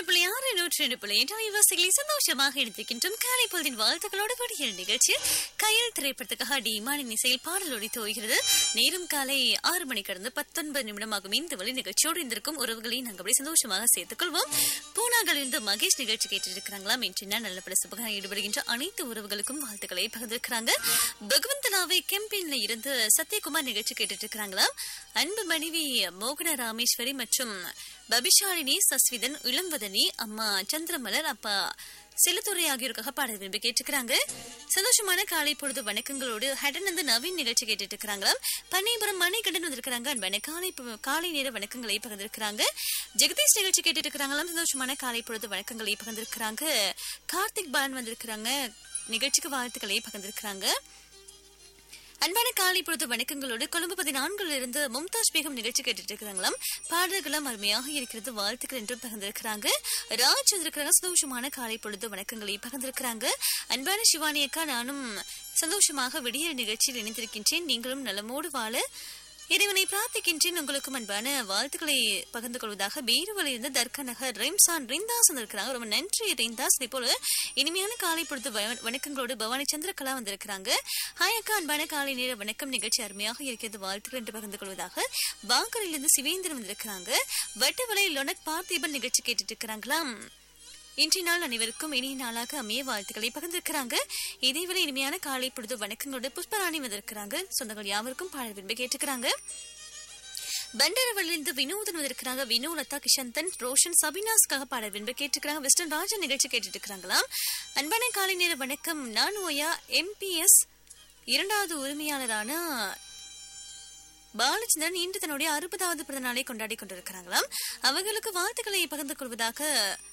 புள்ளி ஆறு நூற்றி ரெண்டு புள்ளி எட்டு விவசாயிகளை சந்தோஷமாக எடுத்திருக்கின்றோம் காலை பொழுதின் வாழ்த்துக்களோடு கூடிய நிகழ்ச்சி கையில் திரைப்படத்துக்காக டி இமானின் இசையில் பாடல் ஒடி துவகிறது நேரம் காலை ஆறு மணி கடந்து பத்தொன்பது நிமிடமாகும் இந்த வழி நிகழ்ச்சியோடு இருந்திருக்கும் உறவுகளை நாங்கள் அப்படியே சந்தோஷமாக சேர்த்துக் கொள்வோம் பூனாகளிலிருந்து மகேஷ் நிகழ்ச்சி கேட்டிருக்கிறாங்களாம் இன்று நான் நல்லபட சுபகான ஈடுபடுகின்ற அனைத்து உறவுகளுக்கும் வாழ்த்துக்களை பகிர்ந்திருக்கிறாங்க பகவந்தலாவை கெம்பின்ல இருந்து சத்யகுமார் நிகழ்ச்சி கேட்டுட்டு இருக்கிறாங்களாம் அன்பு மனைவி மோகன ராமேஸ்வரி மற்றும் பபிஷாலினி சஸ்விதன் இளம்வதனி அம்மா சந்திரமலர் அப்பா செல்லத்துறை ஆகியோருக்காக பாடல் விரும்பி கேட்டுக்கிறாங்க சந்தோஷமான காலை பொழுது வணக்கங்களோடு ஹடனந்து நவீன் நிகழ்ச்சி கேட்டுட்டு இருக்கிறாங்களாம் பண்ணைபுரம் மணிகண்டன் வந்திருக்கிறாங்க அன்பான காலை பொ- காலை நேர வணக்கங்களை பகிர்ந்திருக்கிறாங்க ஜெகதீஷ் நிகழ்ச்சி கேட்டுட்டு இருக்கிறாங்களாம் சந்தோஷமான காலை பொழுது வணக்கங்களை பகிர்ந்திருக்கிறாங்க கார்த்திக் பாலன் வந்திருக்கிறாங்க நிகழ்ச்சிக்கு வாழ்த்துக்களை பகிர்ந்திருக்கிறாங்க அன்பான காலை பொழுது வணக்கங்களோடு கொழும்பு பதினான்குல இருந்து மும்தாஜ் பேகம் நிகழ்ச்சி கேட்டுட்டு இருக்கிறாங்களாம் பாடல்களும் அருமையாக இருக்கிறது வாழ்த்துக்கள் என்றும் பகிர்ந்திருக்கிறாங்க ராஜ் வந்திருக்கிறாங்க சந்தோஷமான காலை பொழுது வணக்கங்களை பகிர்ந்திருக்கிறாங்க அன்பான சிவானி அக்கா நானும் சந்தோஷமாக விடியல் நிகழ்ச்சியில் இணைந்திருக்கின்றேன் நீங்களும் நலமோடு வாழ இறைவனை பிரார்த்திக்கின்றேன் உங்களுக்கும் அன்பான வாழ்த்துக்களை பகிர்ந்து கொள்வதாக பீருவல இருந்து தர்கா நகர் ரிம்சான் ரிந்தாஸ் வந்திருக்கிறாங்க ரொம்ப நன்றி ரிந்தாஸ் இதே போல இனிமையான காலை பொழுது வ- வணக்கங்களோடு பவானி சந்திரகலா வந்திருக்கிறாங்க ஹாய் அக்கா அன்பான காலை நேர வணக்கம் நிகழ்ச்சி அருமையாக இருக்கிறது வாழ்த்துக்கள் என்று பகிர்ந்து கொள்வதாக வாங்கரிலிருந்து சிவேந்திரன் வந்திருக்கிறாங்க வட்டவலை லொனக் பார்த்திபன் நிகழ்ச்சி கேட்டுட்டு இருக்கிறாங்களாம் இன்றைய நாள் அனைவருக்கும் இனிய நாளாக அமைய வாழ்த்துக்களை பகிர்ந்திருக்கிறாங்க இதேவேளை இனிமையான காலை பொழுது வணக்கங்களோடு புஷ்பராணி வந்திருக்கிறாங்க சொந்தங்கள் யாவருக்கும் பாடல் விரும்பி கேட்டுக்கிறாங்க பண்டரவள்ளிருந்து வினோதன் வந்திருக்கிறாங்க வினோ லதா கிஷந்தன் ரோஷன் சபினாஸ்க்காக பாடல் விரும்பி கேட்டுக்கிறாங்க வெஸ்டர்ன் ராஜா நிகழ்ச்சி கேட்டுட்டு இருக்கிறாங்களாம் அன்பான காலை நேர வணக்கம் நான் ஓயா எம்பிஎஸ் இரண்டாவது உரிமையாளரான பாலச்சந்திரன் இன்று தன்னுடைய அறுபதாவது பிறந்த நாளை கொண்டாடி கொண்டிருக்கிறாங்களாம் அவர்களுக்கு வாழ்த்துக்களை பகிர்ந்து கொள்வதாக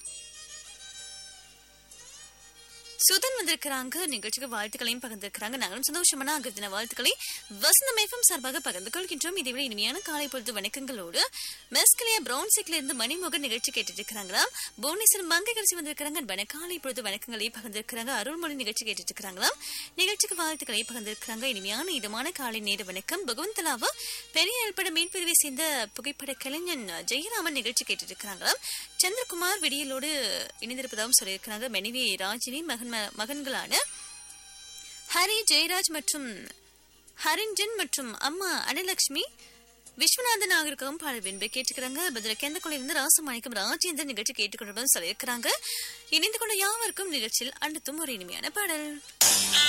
சுதன் வந்திருக்கிறாங்க நிகழ்ச்சிக்கு வாழ்த்துக்களையும் பகிர்ந்திருக்கிறாங்க நாங்களும் சந்தோஷமான அங்க தின வாழ்த்துக்களை வசந்தம் எஃப்எம் சார்பாக பகிர்ந்து கொள்கின்றோம் இதை விட இனிமையான காலை பொழுது வணக்கங்களோடு மெஸ்கலியா பிரவுன்சிக்ல இருந்து மணிமுகன் நிகழ்ச்சி கேட்டுட்டு இருக்கிறாங்களாம் புவனேஸ்வரம் மங்கை கழிச்சு வந்திருக்கிறாங்க அன்பான காலை பொழுது வணக்கங்களை பகிர்ந்திருக்கிறாங்க அருள்மொழி நிகழ்ச்சி கேட்டுட்டு இருக்கிறாங்களாம் நிகழ்ச்சிக்கு வாழ்த்துக்களை பகிர்ந்திருக்கிறாங்க இனிமையான இதமான காலை நேர வணக்கம் பகவந்தலாவா பெரிய ஏற்பட மீன்பிரிவை சேர்ந்த புகைப்பட கலைஞன் ஜெயராமன் நிகழ்ச்சி கேட்டுட்டு இருக்கிறாங்களாம் சந்திரகுமார் விடியலோடு இணைந்திருப்பதாகவும் சொல்லியிருக்கிறாங்க மனைவி ராஜினி மகன் ம- மகன்களான ஹரி ஜெயராஜ் மற்றும் ஹரிஞ்சன் மற்றும் அம்மா அனலட்சுமி விஸ்வநாதன் ஆகியோருக்காகவும் பாடல் விரும்பி கேட்டுக்கிறாங்க பதில கேந்தக்குள்ளிருந்து ராசமாணிக்கம் ராஜேந்திரன் நிகழ்ச்சி கேட்டுக்கொண்டு சொல்லியிருக்கிறாங்க இணைந்து கொண்ட யாவருக்கும் நிகழ்ச்சியில் அடுத்தும் ஒரு இனிமையான பாடல்